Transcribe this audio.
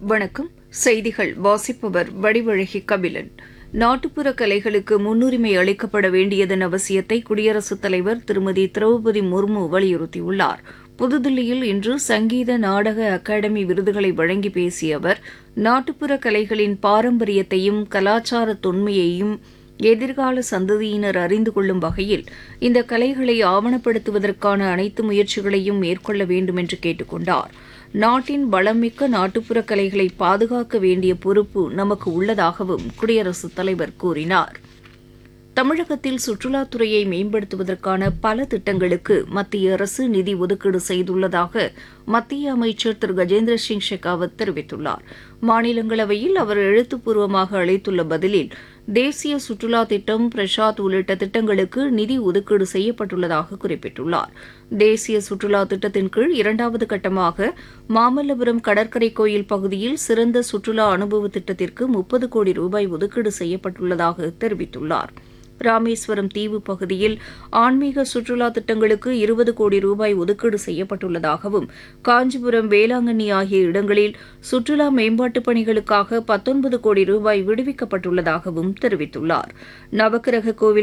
வணக்கம் செய்திகள் வாசிப்பவர் வடிவழகி கபிலன் நாட்டுப்புற கலைகளுக்கு முன்னுரிமை அளிக்கப்பட வேண்டியதன் அவசியத்தை குடியரசுத் தலைவர் திருமதி திரௌபதி முர்மு வலியுறுத்தியுள்ளார் புதுதில்லியில் இன்று சங்கீத நாடக அகாடமி விருதுகளை வழங்கி பேசிய அவர் நாட்டுப்புற கலைகளின் பாரம்பரியத்தையும் கலாச்சார தொன்மையையும் எதிர்கால சந்ததியினர் அறிந்து கொள்ளும் வகையில் இந்த கலைகளை ஆவணப்படுத்துவதற்கான அனைத்து முயற்சிகளையும் மேற்கொள்ள வேண்டும் என்று கேட்டுக் கொண்டார் நாட்டின் வளமிக்க நாட்டுப்புற கலைகளை பாதுகாக்க வேண்டிய பொறுப்பு நமக்கு உள்ளதாகவும் குடியரசுத் தலைவர் கூறினார் தமிழகத்தில் சுற்றுலாத்துறையை மேம்படுத்துவதற்கான பல திட்டங்களுக்கு மத்திய அரசு நிதி ஒதுக்கீடு செய்துள்ளதாக மத்திய அமைச்சர் திரு கஜேந்திர சிங் ஷெகாவத் தெரிவித்துள்ளார் மாநிலங்களவையில் அவர் எழுத்துப்பூர்வமாக அளித்துள்ள பதிலில் தேசிய சுற்றுலா திட்டம் பிரசாத் உள்ளிட்ட திட்டங்களுக்கு நிதி ஒதுக்கீடு செய்யப்பட்டுள்ளதாக குறிப்பிட்டுள்ளார் தேசிய சுற்றுலா திட்டத்தின் கீழ் இரண்டாவது கட்டமாக மாமல்லபுரம் கடற்கரை கோயில் பகுதியில் சிறந்த சுற்றுலா அனுபவ திட்டத்திற்கு முப்பது கோடி ரூபாய் ஒதுக்கீடு செய்யப்பட்டுள்ளதாக தெரிவித்துள்ளார் ராமேஸ்வரம் தீவு பகுதியில் ஆன்மீக சுற்றுலா திட்டங்களுக்கு இருபது கோடி ரூபாய் ஒதுக்கீடு செய்யப்பட்டுள்ளதாகவும் காஞ்சிபுரம் வேளாங்கண்ணி ஆகிய இடங்களில் சுற்றுலா மேம்பாட்டுப் பணிகளுக்காக பத்தொன்பது கோடி ரூபாய் விடுவிக்கப்பட்டுள்ளதாகவும் தெரிவித்துள்ளார் நவக்கிரக கோவில்